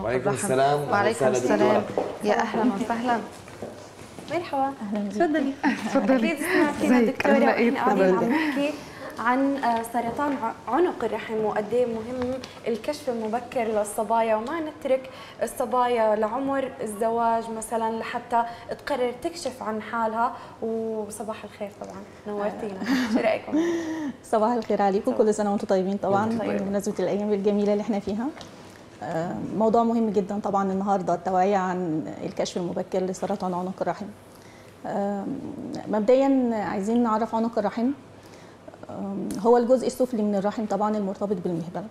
وعليكم الرحم السلام. وعليكم أهلا وسهلا السلام دكتورة. يا اهلا وسهلا مرحبا اهلا بك تفضلي تفضلي اكيد سمعتينا ازيك؟ دكتوره عاملة ايه؟ واحنا قاعدين تفضلي. عم نحكي عن آه، سرطان ع- عنق الرحم وقد ايه مهم الكشف المبكر للصبايا وما نترك الصبايا لعمر الزواج مثلا لحتى تقرر تكشف عن حالها وصباح الخير طبعا نورتينا شو رايكم؟ صباح الخير عليكم كل سنه وانتم طيبين طبعا وانتم طيبة. بمناسبه الايام الجميله اللي احنا فيها آه، موضوع مهم جدا طبعا النهارده التوعيه عن الكشف المبكر لسرطان عنق الرحم آه، مبدئيا عايزين نعرف عنق الرحم آه، هو الجزء السفلي من الرحم طبعا المرتبط بالمهبل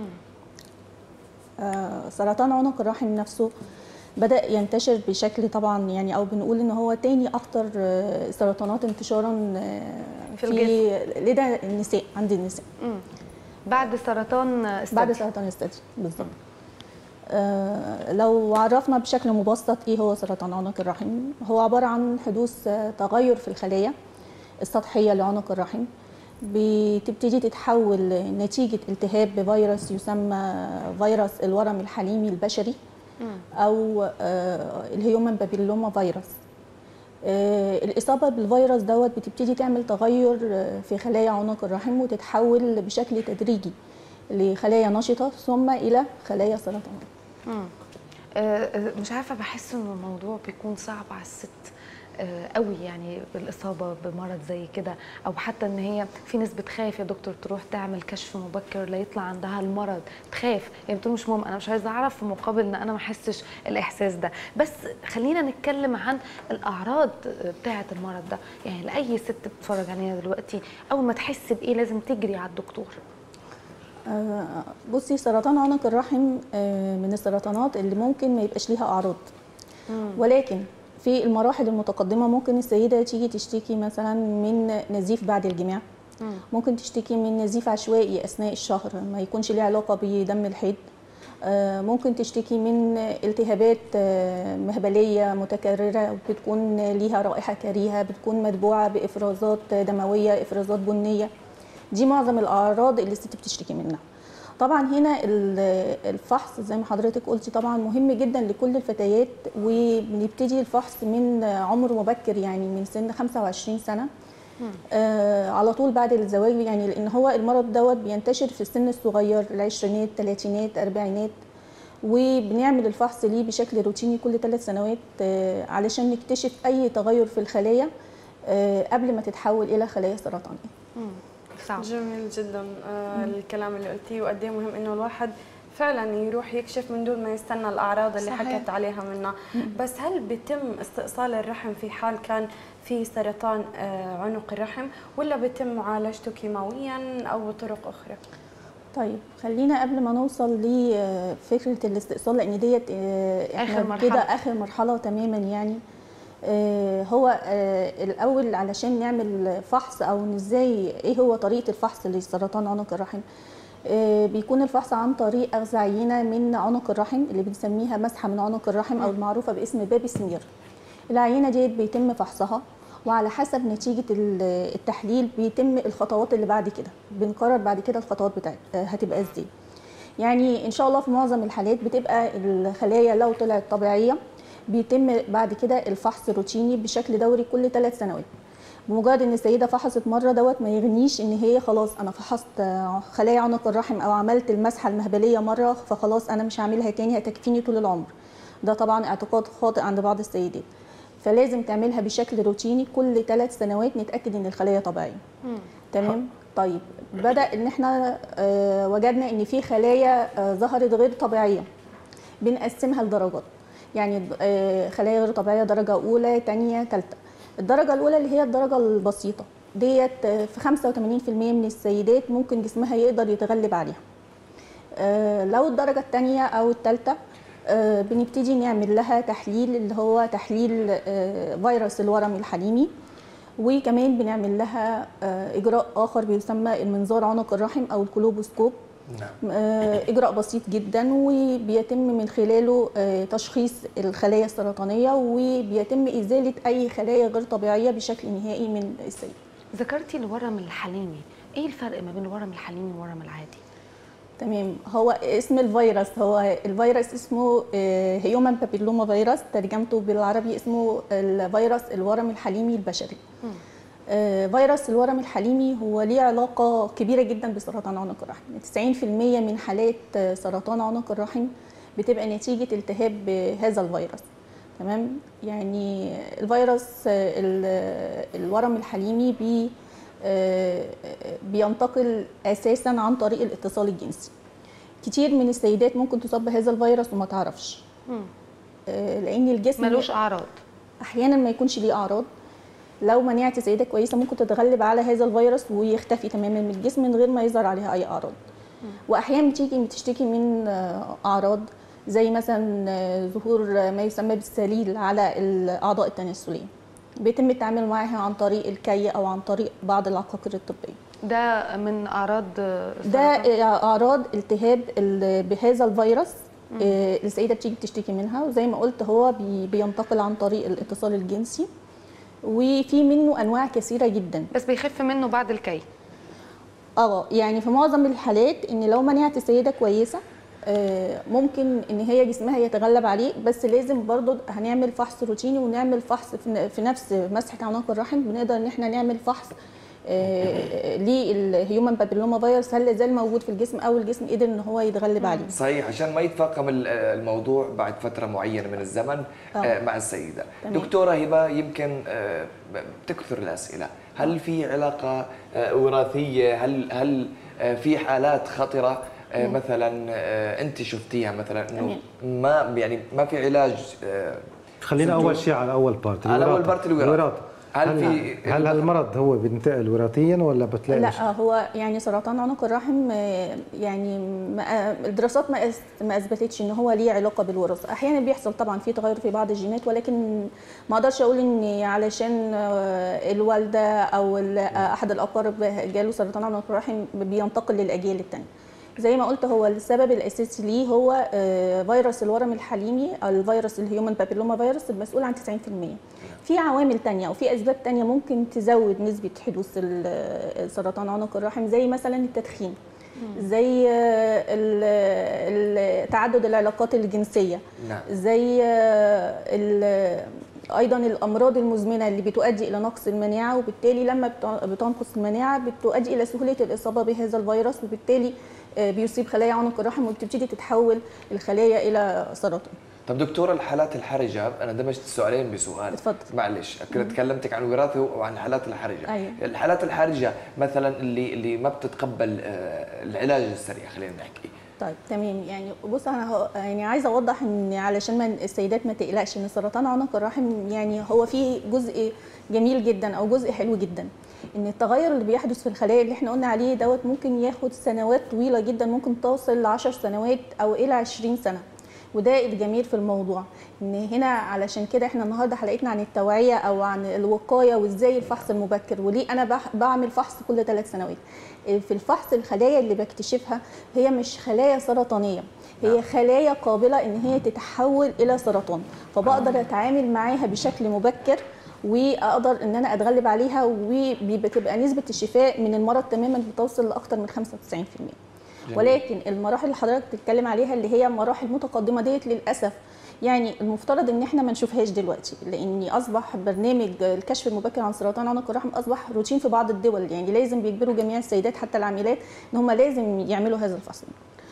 آه، سرطان عنق الرحم نفسه بدأ ينتشر بشكل طبعا يعني او بنقول ان هو تاني اكتر آه، سرطانات انتشارا آه، في في لدى النساء عند النساء مم. بعد سرطان الثدي. بعد سرطان الثدي بالظبط آه، لو عرفنا بشكل مبسط ايه هو سرطان عنق الرحم هو عباره عن حدوث آه، تغير في الخلايا السطحيه لعنق الرحم بتبتدي تتحول نتيجه التهاب بفيروس يسمى فيروس الورم الحليمي البشري او آه، الهيومن بابيلوما فيروس آه، الإصابة بالفيروس دوت بتبتدي تعمل تغير آه، في خلايا عنق الرحم وتتحول بشكل تدريجي لخلايا نشطة ثم إلى خلايا سرطانية مم. آه، آه، مش عارفه بحس انه الموضوع بيكون صعب على الست آه، قوي يعني بالاصابه بمرض زي كده او حتى ان هي في ناس بتخاف يا دكتور تروح تعمل كشف مبكر ليطلع عندها المرض تخاف يعني بتقول مش مهم انا مش عايزه اعرف في مقابل ان انا ما احسش الاحساس ده بس خلينا نتكلم عن الاعراض بتاعه المرض ده يعني لاي ست بتتفرج علينا دلوقتي اول ما تحس بايه لازم تجري على الدكتور آه، بصي سرطان عنق الرحم آه، من السرطانات اللي ممكن ما يبقاش ليها أعراض ولكن في المراحل المتقدمة ممكن السيدة تيجي تشتكي مثلا من نزيف بعد الجماع ممكن تشتكي من نزيف عشوائي أثناء الشهر ما يكونش ليه علاقة بدم الحيض آه، ممكن تشتكي من التهابات آه، مهبلية متكررة بتكون ليها رائحة كريهة بتكون متبوعة بإفرازات دموية إفرازات بنية دي معظم الأعراض اللي الست بتشتكي منها طبعا هنا ال- الفحص زي ما حضرتك قلتي طبعا مهم جدا لكل الفتيات وبنبتدي الفحص من عمر مبكر يعني من سن 25 سنه آه على طول بعد الزواج يعني لان هو المرض دوت بينتشر في السن الصغير العشرينات الثلاثينات اربعينات وبنعمل الفحص ليه بشكل روتيني كل ثلاث سنوات آه علشان نكتشف اي تغير في الخلايا آه قبل ما تتحول الى خلايا سرطانيه صعب جميل جدا آه الكلام اللي قلتيه وقد ايه مهم انه الواحد فعلا يروح يكشف من دون ما يستنى الاعراض اللي صحيح. حكت عليها منا بس هل بيتم استئصال الرحم في حال كان في سرطان آه عنق الرحم ولا بيتم معالجته كيماويا او بطرق اخرى طيب خلينا قبل ما نوصل لفكره الاستئصال لان ديت آه، آخر احنا مرحلة. كده اخر مرحله تماما يعني آه، هو آه، الاول علشان نعمل فحص او ازاي ايه هو طريقه الفحص لسرطان عنق الرحم آه، بيكون الفحص عن طريق اخذ عينه من عنق الرحم اللي بنسميها مسحه من عنق الرحم او المعروفه باسم بابي سمير العينه ديت بيتم فحصها وعلى حسب نتيجه ال- التحليل بيتم الخطوات اللي بعد كده بنقرر بعد كده الخطوات بتاعت آه، هتبقى ازاي يعني ان شاء الله في معظم الحالات بتبقى الخلايا لو طلعت طبيعيه بيتم بعد كده الفحص روتيني بشكل دوري كل ثلاث سنوات بمجرد ان السيده فحصت مره دوت ما يغنيش ان هي خلاص انا فحصت آه، خلايا عنق الرحم او عملت المسحه المهبليه مره فخلاص انا مش هعملها تاني هتكفيني طول العمر ده طبعا اعتقاد خاطئ عند بعض السيدات فلازم تعملها بشكل روتيني كل ثلاث سنوات نتاكد ان الخلايا طبيعيه تمام طيب بدا ان احنا آه، وجدنا ان في خلايا آه، ظهرت غير طبيعيه بنقسمها لدرجات يعني آه، خلايا غير طبيعيه درجه اولى ثانيه ثالثه الدرجه الاولى اللي هي الدرجه البسيطه ديت آه، في 85% من السيدات ممكن جسمها يقدر يتغلب عليها آه، لو الدرجه الثانيه او الثالثه آه، بنبتدي نعمل لها تحليل اللي هو تحليل آه، فيروس الورم الحليمي وكمان بنعمل لها آه، اجراء اخر بيسمى المنظار عنق الرحم او الكولوبوسكوب نعم آه، اجراء بسيط جدا وبيتم من خلاله آه، تشخيص الخلايا السرطانيه وبيتم ازاله اي خلايا غير طبيعيه بشكل نهائي من السيد ذكرتي الورم الحليمي ايه الفرق ما بين الورم الحليمي والورم العادي تمام هو اسم الفيروس هو الفيروس اسمه هيومن بابيلوما فيروس ترجمته بالعربي اسمه الفيروس الورم الحليمي البشري آه، فيروس الورم الحليمي هو ليه علاقة كبيرة جدا بسرطان عنق الرحم 90% من حالات آه، سرطان عنق الرحم بتبقى نتيجة التهاب بهذا الفيروس تمام يعني الفيروس آه، ال- الورم الحليمي بي آه، بينتقل اساسا عن طريق الاتصال الجنسي كتير من السيدات ممكن تصاب بهذا الفيروس وما تعرفش آه، لان الجسم ملوش اعراض احيانا ما يكونش ليه اعراض لو مناعه السيده كويسه ممكن تتغلب على هذا الفيروس ويختفي تماما من الجسم من غير ما يظهر عليها اي اعراض واحيانا بتيجي بتشتكي من آه، اعراض زي مثلا آه، ظهور آه، ما يسمى بالسليل على الاعضاء التناسليه بيتم التعامل معها عن طريق الكي او عن طريق بعض العقاقير الطبيه ده من اعراض ده السرطان؟ اعراض التهاب ال- بهذا الفيروس آه، السيده بتيجي بتشتكي منها وزي ما قلت هو بي- بينتقل عن طريق الاتصال الجنسي وفي منه انواع كثيره جدا بس بيخف منه بعد الكي اه يعني في معظم الحالات ان لو مناعه السيده كويسه آه، ممكن ان هي جسمها يتغلب عليه بس لازم برضو هنعمل فحص روتيني ونعمل فحص في ن- في نفس مسحه عنق الرحم بنقدر ان احنا نعمل فحص آه، للهيومن بابيلوما فيروس هل لازال موجود في الجسم او الجسم قدر ان هو يتغلب عليه صحيح عشان ما يتفاقم ال- الموضوع بعد فتره معينه من الزمن آه. آه، مع السيده تمام. دكتوره هبه يمكن آه، بتكثر الاسئله هل في علاقه آه، وراثيه هل هل آه، في حالات خطره آه، مثلا آه، انت شفتيها مثلا انه ما يعني ما في علاج آه، خلينا سجون؟ اول شيء على اول بارت على الوراثة. أول بارت الوراثة. هل هل في- هل هالمرض هو بينتقل وراثيا ولا بتلاقي مش- لا هو يعني سرطان عنق الرحم آه، يعني ما الدراسات ما أس- ما اثبتتش ان هو ليه علاقه بالوراثه احيانا بيحصل طبعا في تغير في بعض الجينات ولكن ما اقدرش اقول ان علشان آه، الوالده او ال- آه، احد الاقارب جاله سرطان عنق الرحم بينتقل للاجيال الثانيه زي ما قلت هو السبب الاساسي ليه هو آه، فيروس الورم الحليمي او الفيروس الهيومن بابيلوما فيروس المسؤول عن 90% في عوامل تانية او في اسباب تانية ممكن تزود نسبة حدوث ال- سرطان عنق الرحم زي مثلا التدخين زي آه، ال- ال- تعدد العلاقات الجنسية نعم. زي آه، ال- ايضا الامراض المزمنه اللي بتؤدي الى نقص المناعه وبالتالي لما بت- بتنقص المناعه بتؤدي الى سهوله الاصابه بهذا الفيروس وبالتالي آه، بيصيب خلايا عنق الرحم وبتبتدي تتحول الخلايا الى سرطان طب دكتوره الحالات الحرجه انا دمجت السؤالين بسؤال اتفضل. معلش كنت كلمتك عن الوراثه وعن الحالات الحرجه أيوة. الحالات الحرجه مثلا اللي اللي ما بتتقبل آه، العلاج السريع خلينا نحكي طيب تمام يعني بص انا هو يعني عايزه اوضح ان علشان ما السيدات ما تقلقش ان سرطان عنق الرحم يعني هو فيه جزء جميل جدا او جزء حلو جدا ان التغير اللي بيحدث في الخلايا اللي احنا قلنا عليه دوت ممكن ياخد سنوات طويله جدا ممكن توصل ل 10 سنوات او الى 20 سنه وده الجميل في الموضوع ان هنا علشان كده احنا النهارده حلقتنا عن التوعيه او عن الوقايه وازاي الفحص المبكر وليه انا بح- بعمل فحص كل ثلاث سنوات في الفحص الخلايا اللي بكتشفها هي مش خلايا سرطانيه هي خلايا قابله ان هي تتحول الى سرطان فبقدر اتعامل معاها بشكل مبكر واقدر ان انا اتغلب عليها وبتبقى نسبه الشفاء من المرض تماما بتوصل لاكثر من 95% جميل. ولكن المراحل اللي حضرتك بتتكلم عليها اللي هي مراحل متقدمه ديت للاسف يعني المفترض ان احنا ما نشوفهاش دلوقتي لان اصبح برنامج الكشف المبكر عن سرطان عنق الرحم اصبح روتين في بعض الدول يعني لازم بيجبروا جميع السيدات حتى العاملات ان هم لازم يعملوا هذا الفحص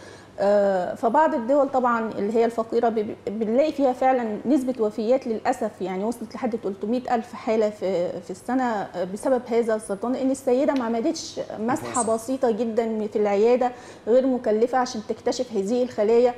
آه، فبعض الدول طبعا اللي هي الفقيره بي- بنلاقي فيها فعلا نسبه وفيات للاسف يعني وصلت لحد 300 الف حاله في في السنه آه، بسبب هذا السرطان لان السيده ما عملتش مسحه مفاصل. بسيطه جدا في العياده غير مكلفه عشان تكتشف هذه الخلايا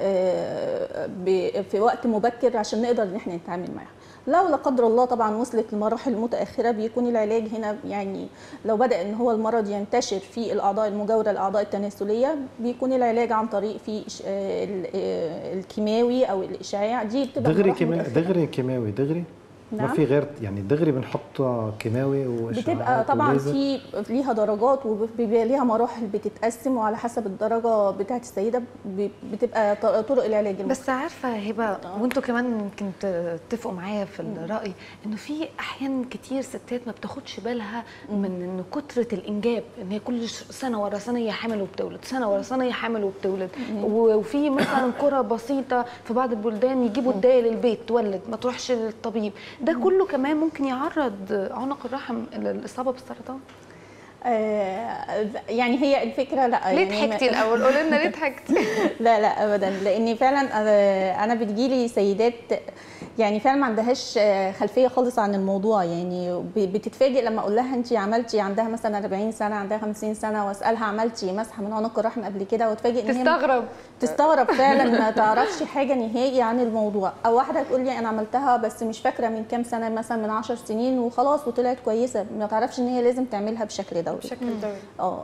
آه، ب- في وقت مبكر عشان نقدر ان احنا نتعامل معاها لو لا قدر الله طبعا وصلت لمراحل متاخره بيكون العلاج هنا يعني لو بدا ان هو المرض ينتشر في الاعضاء المجاوره الاعضاء التناسليه بيكون العلاج عن طريق في إش- آه، ال- آه، الكيماوي او الاشعاع دي بتبقى دغري مراحل كيما متأخرة. دغري كيماوي دغري ما نعم. في غير يعني دغري بنحط كيماوي واشعاعات بتبقى طبعا وليزر. في ليها درجات وبيبقى ليها مراحل بتتقسم وعلى حسب الدرجه بتاعت السيده ب- بتبقى ط- طرق العلاج المختلفة. بس عارفه هبه وانتوا كمان يمكن تتفقوا معايا في الراي انه في احيان كتير ستات ما بتاخدش بالها من انه كتره الانجاب ان هي كل ش- سنه ورا سنه هي حامل وبتولد سنه ورا سنه هي حامل وبتولد و- وفي مثلا قرى بسيطه في بعض البلدان يجيبوا الدايه للبيت تولد ما تروحش للطبيب ده كله كمان ممكن يعرض عنق الرحم للاصابه بالسرطان آه يعني هي الفكره لا ليه يعني ما- ضحكتي الاول قولي لنا ليه ضحكتي لا لا ابدا لان فعلا انا أنا بتجيلي سيدات يعني فعلا ما عندهاش آه، خلفيه خالص عن الموضوع يعني ب- بتتفاجئ لما اقول لها انت عملتي عندها مثلا 40 سنه عندها 50 سنه واسالها عملتي مسح من عنق الرحم قبل كده واتفاجئ ان هي تستغرب تستغرب فعلا ما تعرفش حاجه نهائي عن الموضوع او واحده تقول لي انا عملتها بس مش فاكره من كام سنه مثلا من 10 سنين وخلاص وطلعت كويسه ما تعرفش ان هي لازم تعملها بشكل دوري بشكل دوري اه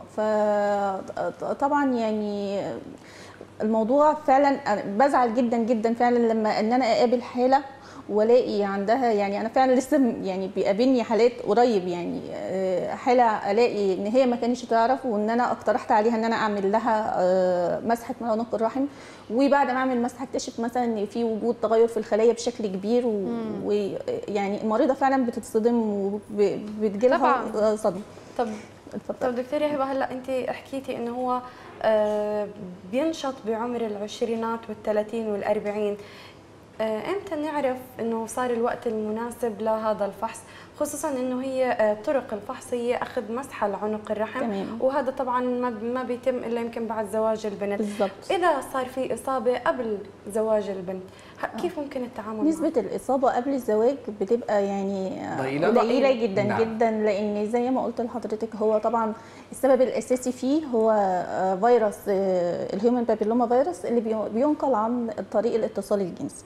فطبعا يعني الموضوع فعلا أنا بزعل جدا جدا فعلا لما ان انا اقابل حاله والاقي عندها يعني انا فعلا لسه م- يعني بيقابلني حالات قريب يعني آه، حاله الاقي ان هي ما كانتش تعرف وان انا اقترحت عليها ان انا اعمل لها آه، مسحه من عنق الرحم وبعد ما اعمل مسحه اكتشف مثلا ان في وجود تغير في الخلايا بشكل كبير ويعني المريضه فعلا بتتصدم وبتجيلها طبعاً. صدمه طب اتفضل طب دكتورة هبة هلا انت حكيتي انه هو آه، بينشط بعمر العشرينات والثلاثين والأربعين آه، امتى نعرف انه صار الوقت المناسب لهذا الفحص خصوصا انه هي آه، طرق الفحص هي اخذ مسحه لعنق الرحم تمام. وهذا طبعا ما ما بيتم الا يمكن بعد زواج البنت بالضبط اذا صار في اصابه قبل زواج البنت ه- كيف ممكن التعامل نسبة الإصابة قبل الزواج بتبقى يعني ضئيلة؟ قليلة جدا نعم. جدا لأن زي ما قلت لحضرتك هو طبعا السبب الأساسي فيه هو آه، فيروس آه، الهيومن بابيلوما فيروس اللي بي- بينقل عن طريق الاتصال الجنسي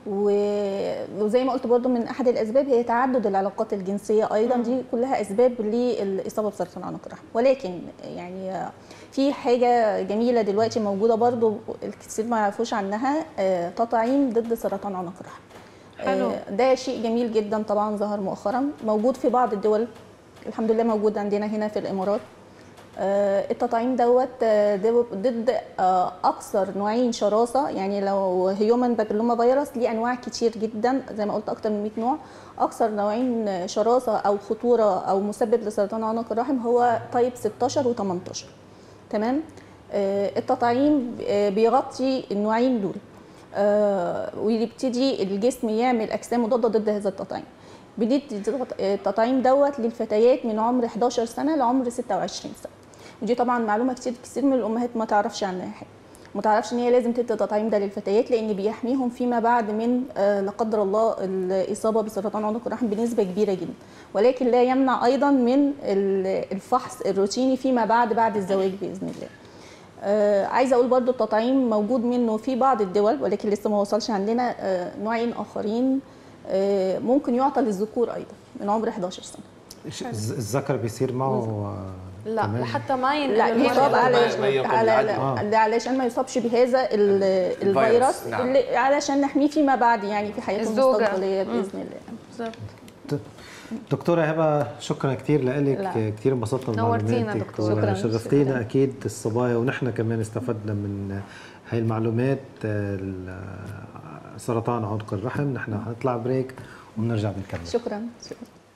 و- وزي ما قلت برضو من أحد الأسباب هي تعدد العلاقات الجنسية أيضا دي كلها أسباب للإصابة بسرطان عنق الرحم ولكن يعني آه، في حاجة جميلة دلوقتي موجودة برضو الكثير ما يعرفوش عنها آه، تطعيم ضد سرطان عنق الرحم حلو. آه، ده شيء جميل جدا طبعا ظهر مؤخرا موجود في بعض الدول الحمد لله موجود عندنا هنا في الامارات آه، التطعيم دوت آه، ده ضد آه، اكثر نوعين شراسه يعني لو هيومن بابيلوما فيروس ليه انواع كتير جدا زي ما قلت اكتر من 100 نوع اكثر نوعين شراسه او خطوره او مسبب لسرطان عنق الرحم هو تايب 16 و18 تمام آه، التطعيم آه، بيغطي النوعين دول آه، ويبتدي الجسم يعمل اجسام مضاده ضد هذا التطعيم بندي التطعيم دوت للفتيات من عمر 11 سنه لعمر 26 سنه ودي طبعا معلومه كتير كتير من الامهات ما تعرفش عنها حاجه ما تعرفش ان هي لازم تدي التطعيم ده للفتيات لان بيحميهم فيما بعد من آه، لا قدر الله الاصابه بسرطان عنق الرحم بنسبه كبيره جدا ولكن لا يمنع ايضا من ال- الفحص الروتيني فيما بعد بعد الزواج باذن الله آه عايزه اقول برضو التطعيم موجود منه في بعض الدول ولكن لسه ما وصلش عندنا آه نوعين اخرين آه ممكن يعطى للذكور ايضا من عمر 11 سنه ش- الز- الذكر بيصير معه آه، لا كمان؟ لحتى ما ينقل لا المرض. يصاب على ما ينقل على العدوى. لا- علشان ما يصابش بهذا ال- الفيروس نعم. اللي علشان نحميه فيما بعد يعني في حياته الزوجة. المستقبليه باذن الله بالظبط ت- دكتورة هبة شكرا كثير لا. لك كثير انبسطنا نورتينا بمعلوماتك دكتورة. شكراً. شرفتينا شكراً. اكيد الصبايا ونحن كمان استفدنا من هاي المعلومات آه، ال- سرطان عنق الرحم نحن حنطلع بريك وبنرجع بنكمل شكرا شكرا